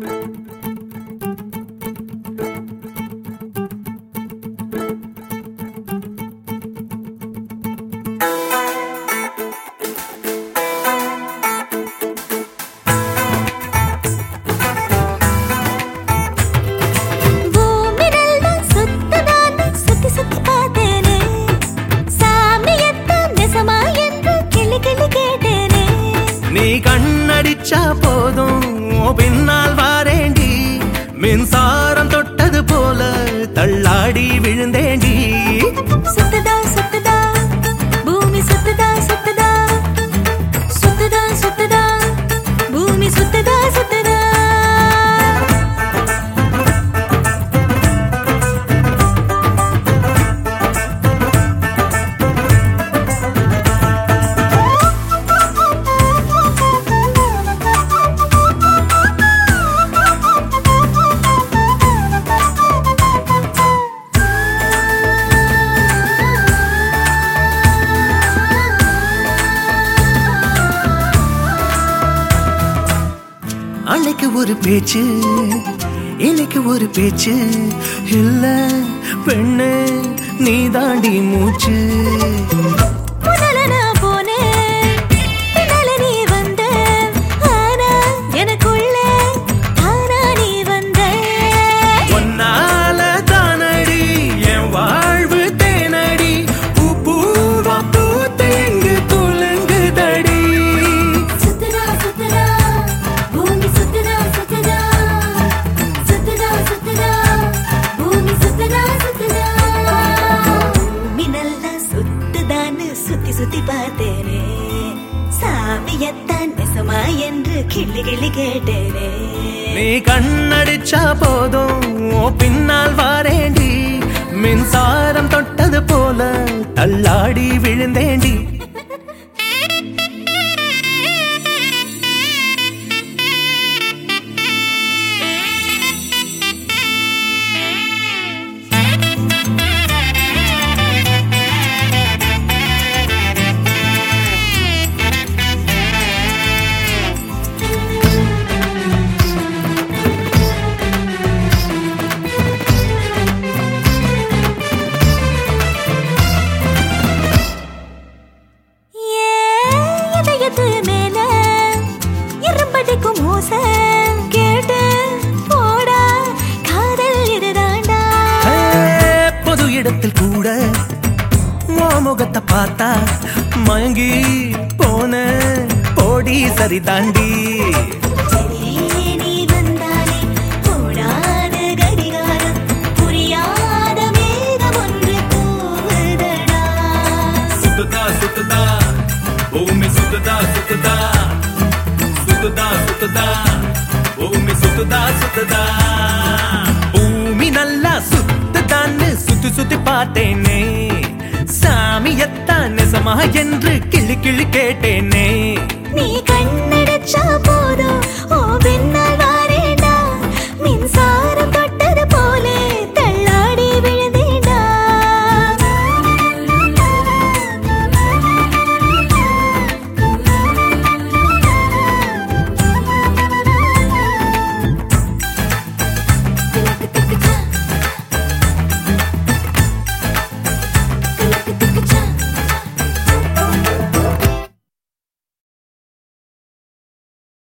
பூமிரெல்லாம் சுத்ததான்னு சுத்தி சுத்தி பார்த்தேனே. சாமியத்தான் நெசமா என்று கிளி கிளி கேட்டேனே. நீ கண்ணடிச்சா போதும் உன் பின்னால் வாரேண்டி மின்சாரம் தொட்டது போல தள்ளாடி விழுந்தேண்டி சுத்துதா, சுத்துதா, பூமி சுத்துதா, சுத்துதா. சுத்துதா, சுத்துதா, பூமி சுத்துதா, சுத்துதா. அன்னைக்கு ஒரு பேச்சு இன்னைக்கு ஒரு பேச்சு இல்ல பெண்ணு நீ தாண்டி மூச்சு முதல்ல நான் போனேன், பின்னால நீ வந்த. ஆனா எனக்குள்ள தானா நீ வந்த. ஒன்னால தானடி என் வாழ்வு தேனடி பூ பூவா பூத்து எங்கு துலங்குதடி சுத்துதா, சுத்துதா, பூமி சுத்துதா, சுத்துதா. சுத்துதா, சுத்துதா, பூமி சுத்துதா, சுத்துதா. பூமி நல்லா சுத்துதான்னு சுத்தி சுத்தி பார்த்தேனே சாமியத்தான் நெசமா என்று கிள்ளி கிள்ளி கேட்டேனே நீ கண்ணடிச்சா போதும் உன் பின்னால் வாரேண்டி மின்சாரம் தொட்டது போல தள்ளாடி விழுந்தேண்டி ஏன் இதயத்து மேல இரும்படிக்கும் ஓசை கேட்டு போடா காதல் இதுதாண்டா ஏ, பொது இடத்தில் கூட உன் முகத்தை பார்த்தா மயங்கி போன போடி சரி தாண்டி எதிரே நீ வந்தாலே போடாத கடிகாரம் புரியாத மேகம் ஒன்று போகுதடா சுத்துதா சுத்துதா பூமி சுத்துதா சுத்துதா சுத்துதா சுத்துதா பூமி சுத்துதா சுத்துதா பூமி நல்லா சுத்துதான்னு சுத்தி சுத்தி பார்த்தேனே சாமியத்தான் நெசமா என்று கிள்ளி கிள்ளி கேட்டேனே நீ கண்ணடைச்சா